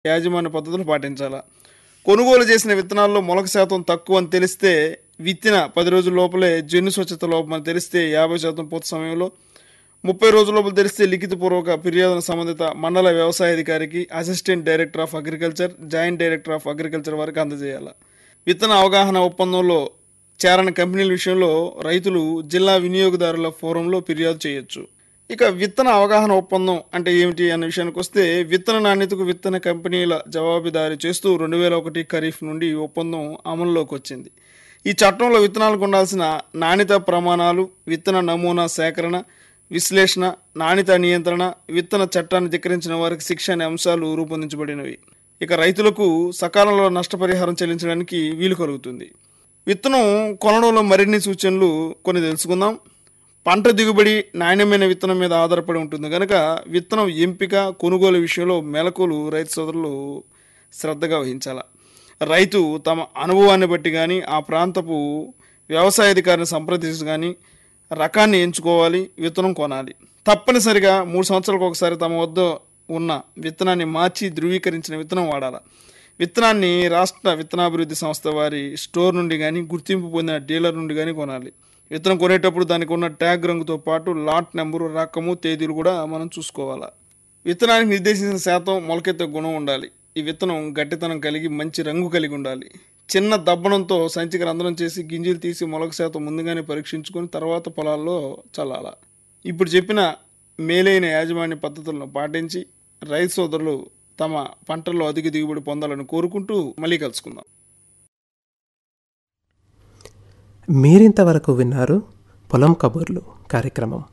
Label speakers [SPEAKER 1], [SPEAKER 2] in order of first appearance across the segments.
[SPEAKER 1] యాజమాన్య పద్ధతులు పాటించాలా కొనుగోలు చేసిన విత్తనాల్లో మొలక శాతం తక్కువ అని తెలిస్తే విత్తిన పది రోజుల లోపలే జన్యు స్వచ్ఛత లోపం అని తెలిస్తే యాభై శాతం పూర్తి సమయంలో ముప్పై రోజుల లోపల తెలిస్తే లిఖితపూర్వక ఫిర్యాదును సంబంధిత మండల వ్యవసాయ అధికారికి assistant director of agriculture joint director of agriculture వారికి అందజేయాలి విత్తన అవగాహన ఒప్పందంలో చేరని కంపెనీల విషయంలో రైతులు జిల్లా వినియోగదారుల ఫోరంలో ఫిర్యాదు చేయొచ్చు ఇక విత్తన అవగాహన ఒప్పందం అంటే ఏమిటి అనే విషయానికి వస్తే విత్తన నాణ్యతకు విత్తన కంపెనీల జవాబుదారీ చేస్తూ రెండు వేల ఒకటి ఖరీఫ్ నుండి ఈ ఒప్పందం అమల్లోకి వచ్చింది ఈ చట్టంలో విత్తనాలకు ఉండాల్సిన నాణ్యత ప్రమాణాలు విత్తన నమూనా సేకరణ విశ్లేషణ నాణ్యత నియంత్రణ విత్తన చట్టాన్ని ధిక్కరించిన వారికి శిక్ష అనే అంశాలు రూపొందించబడినవి ఇక రైతులకు సకాలంలో నష్టపరిహారం చెల్లించడానికి వీలు కలుగుతుంది విత్తనం కొనడంలో మరిన్ని సూచనలు కొన్ని తెలుసుకుందాం పంట దిగుబడి నాణ్యమైన విత్తనం మీద ఆధారపడి ఉంటుంది కనుక విత్తనం ఎంపిక కొనుగోలు విషయంలో మెలకులు రైతు సోదరులు శ్రద్ధగా వహించాలి రైతు తమ అనుభవాన్ని బట్టి కానీ ఆ ప్రాంతపు వ్యవసాయ అధికారిని సంప్రదించి కానీ రకాన్ని ఎంచుకోవాలి విత్తనం కొనాలి తప్పనిసరిగా మూడు సంవత్సరాలకు ఒకసారి తమ వద్ద ఉన్న విత్తనాన్ని మార్చి ధృవీకరించిన విత్తనం వాడాలి విత్తనాన్ని రాష్ట్ర విత్తనాభివృద్ధి సంస్థ వారి స్టోర్ నుండి కానీ గుర్తింపు పొందిన డీలర్ నుండి కానీ కొనాలి విత్తనం కొనేటప్పుడు దానికి ఉన్న ట్యాగ్ రంగుతో పాటు లాట్ నెంబరు రకము తేదీలు కూడా మనం చూసుకోవాలి విత్తనానికి నిర్దేశించిన శాతం మొలకెత్తే గుణం ఉండాలి ఈ విత్తనం గట్టితనం కలిగి మంచి రంగు కలిగి ఉండాలి చిన్న దబ్బనంతో సంచికి రంధ్రం చేసి గింజలు తీసి మొలక శాతం ముందుగానే పరీక్షించుకొని తర్వాత పొలాల్లో చల్లాల ఇప్పుడు చెప్పిన మేలైన యాజమాన్య పద్ధతులను పాటించి రైతు సోదరులు తమ పంటల్లో అధిక దిగుబడి పొందాలని కోరుకుంటూ మళ్ళీ కలుసుకుందాం
[SPEAKER 2] మీరింతవరకు విన్నారు పొలం కబుర్లు కార్యక్రమం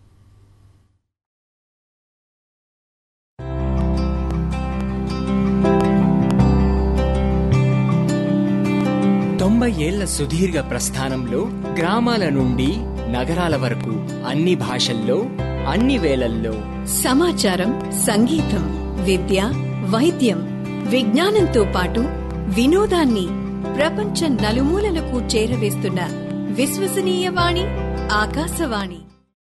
[SPEAKER 3] తొంభై ఏళ్ల సుదీర్ఘ ప్రస్థానంలో గ్రామాల నుండి నగరాల వరకు అన్ని భాషల్లో అన్ని వేళల్లో
[SPEAKER 4] సమాచారం సంగీతం విద్య వైద్యం విజ్ఞానంతో పాటు వినోదాన్ని ప్రపంచ నలుమూలలకు చేరవేస్తున్న విశ్వసనీయ వాణి ఆకాశవాణి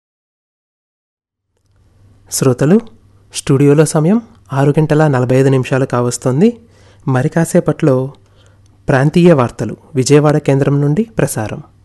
[SPEAKER 2] శ్రోతలు స్టూడియోలో సమయం ఆరు గంటల నలభై ఐదు నిమిషాలు కావస్తుంది మరి కాసేపట్లో ప్రాంతీయ వార్తలు విజయవాడ కేంద్రం నుండి ప్రసారం